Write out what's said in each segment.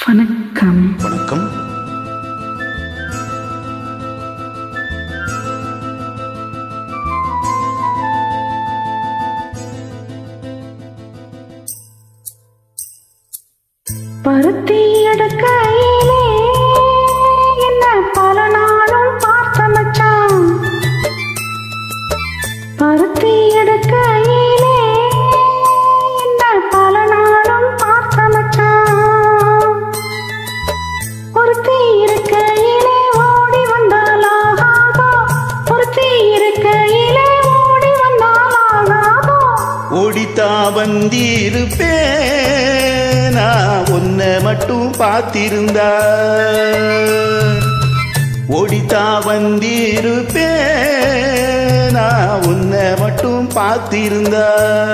வணக்கம் வணக்கம் பருத்தி எடுக்கையிலே என்ன பல நாளும் பார்த்த மச்சான் பருத்தி எடுக்கையிலே என்ன பல நாளும் பார்த்த மச்சான் ஒருத்தி இருக்கையிலே ஓடி வந்தால் ஆகாதோ ஒருத்தி இருக்கையிலே ஓடி வந்தால் ஆகாதோ ஓடித்தா வந்திருப்பேன் நான் உன்னை மட்டும் பார்த்திருந்தா ஓடித்தா வந்திருப்பேன் நான் உன்னை மட்டும் பார்த்திருந்தா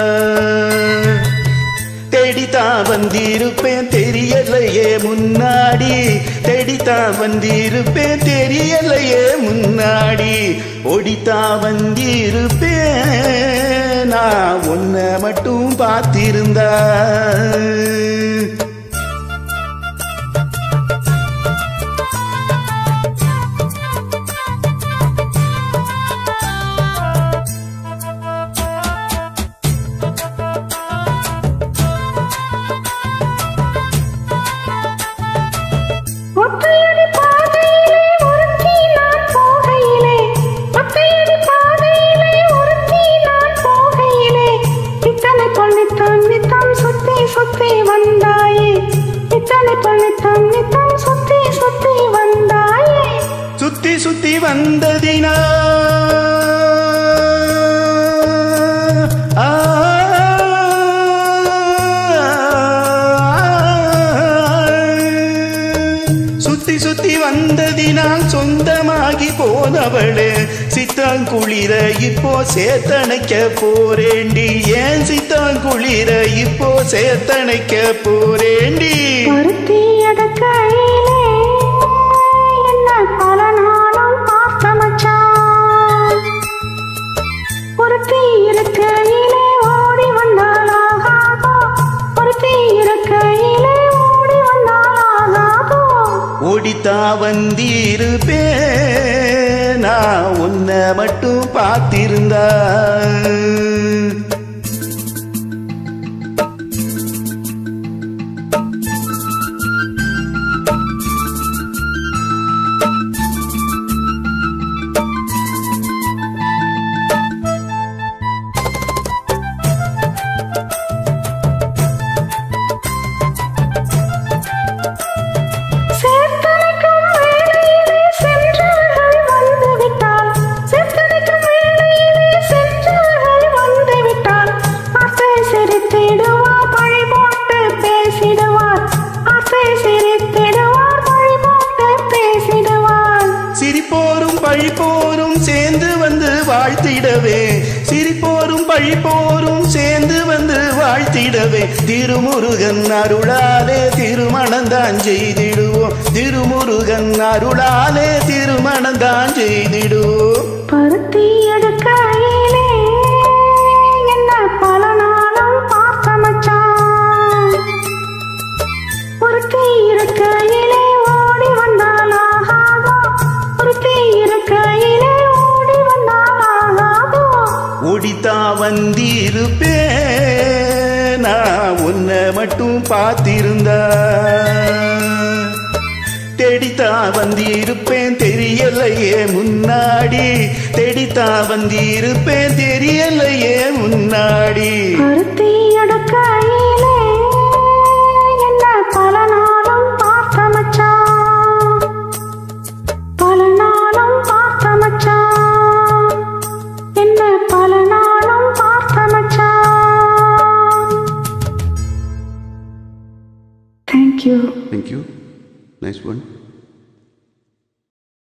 தேடித்தான் வந்திருப்பேன் தெரியலையே முன்னாடி தேடித்தான் வந்திருப்பேன் தெரியலையே முன்னாடி ஓடித்தான் வந்திருப்பேன் நான் உன்னை மட்டும் பார்த்திருந்தா ஒத்தையடி பாதையிலே ஒருத்தி நான் போகையிலே ஒத்தையடி பாதையிலே ஒருத்தி நான் போகையிலே இத்தனை பொன்னித்தம் நித்தம் சுத்தி சுத்தி வந்தாயே இத்தனை பொன்னித்தம் நித்தம் சுத்தி சுத்தி வந்தாயே சுத்தி சுத்தி வந்ததினா ஆ, சுத்தி சுத்தி வந்ததினால் சொந்தமாகி போனவளே சித்தாங்குளிர இப்போ சேத்தணைக்க போரேண்டி ஏன் சித்தாங்குளிர இப்போ சேத்தணைக்க போரேண்டி பருத்தி எடுக்கையிலே என்ன பல நாளும் பார்த்த மச்சான் ஒருத்தி இருக்கையிலே ஓடி வந்தால் ஆகாதோ ஒருத்தி இருக்கையிலே ஓடி வந்தால் ஆகாதோ ஓடித்தா வந்திருப்பேன் நான் உன்னை மட்டும் பார்த்திருந்தா சேர்த்தனைக்கும் வேளையிலே சென்றவர்கள் வந்து விட்டால் சேர்த்தனைக்கும் வேளையிலே சென்றவர்கள் வந்து விட்டால் ஆசை சிரித்திடுவார் பழி போட்டு பேசிடுவார் ஆசை சிரித்திடுவார் பழி போட்டு பேசிடுவார் சிரிப்போரும் பழிப்போரும் சேர்ந்து வந்து வாழ்த்திடவே சிரிப்போரும் பழிப்போரும் சேர்ந்து வந்து வாழ்த்திடவே திருமுருகன் அருளாலே திருமணந்தான் செய்திடுவோம் திருமுருகன் அருளாலே திருமணந்தான் செய்திடுவோம் பருத்தி எடுக்கையிலே என்ன பல நாளும் பார்த்த மச்சான் ஒருத்தி இருக்கையிலே ஓடி வந்தால் ஆகாதோ ஒருத்தி இருக்கையிலே ஓடி வந்தால் ஆகாதோ ஓடித்தா வந்திருப்பேன் நான் உன்னை மட்டும் பார்த்திருந்தா தேடித்தா வந்திருப்பேன் தெரியலையே முன்னாடி தேடித்தா வந்திருப்பேன் தெரியலையே முன்னாடி பருத்தி எடுக்கையிலே என்ன பல நாளும் பார்த்த மச்சான் பல நாளும் பார்த்த மச்சான் என்ன பல நாளும் பார்த்த மச்சான் தேங்க்யூ தேங்க்யூ நைஸ் ஒன்